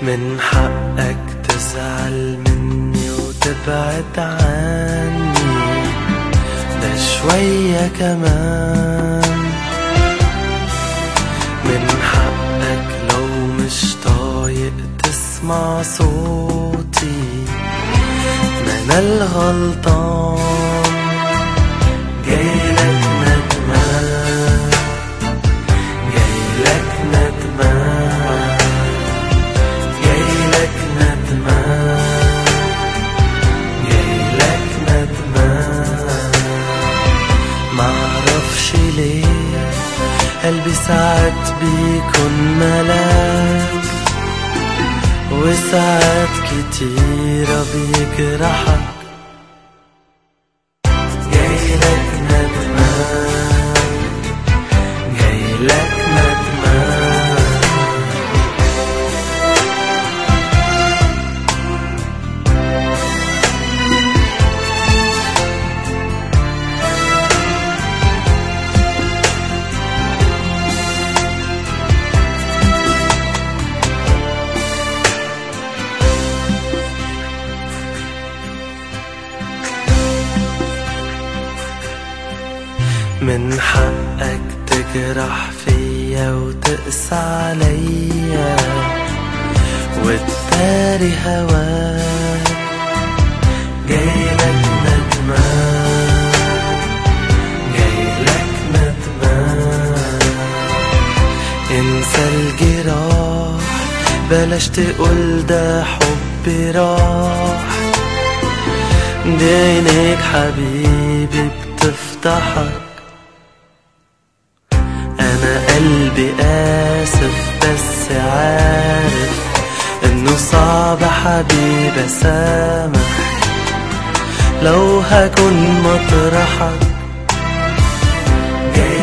من حقك تزعل مني وتبعد عني ده شوية كمان من حقك لو مش طايق تسمع صوتي ما انا الغلطان جايلك ندمان جايلك ندمان جايلك ندمان جايلك ندمان معرفش ليه قلبي ساعات بيكون ملاك وساعات كتيرة بيجرحك جايلك ندمان جايلك ندمان من حقك تجرح فيا وتقسى عليا وتداري هواك جايلك ندمان جايلك ندمان انسى الجراح بلاش تقول ده حبي راح دي عينيك حبيبي بتفتحك انا قلبي اسف بس عارف انه صعب حبيبي اسامح لو هكون مطرحك جاي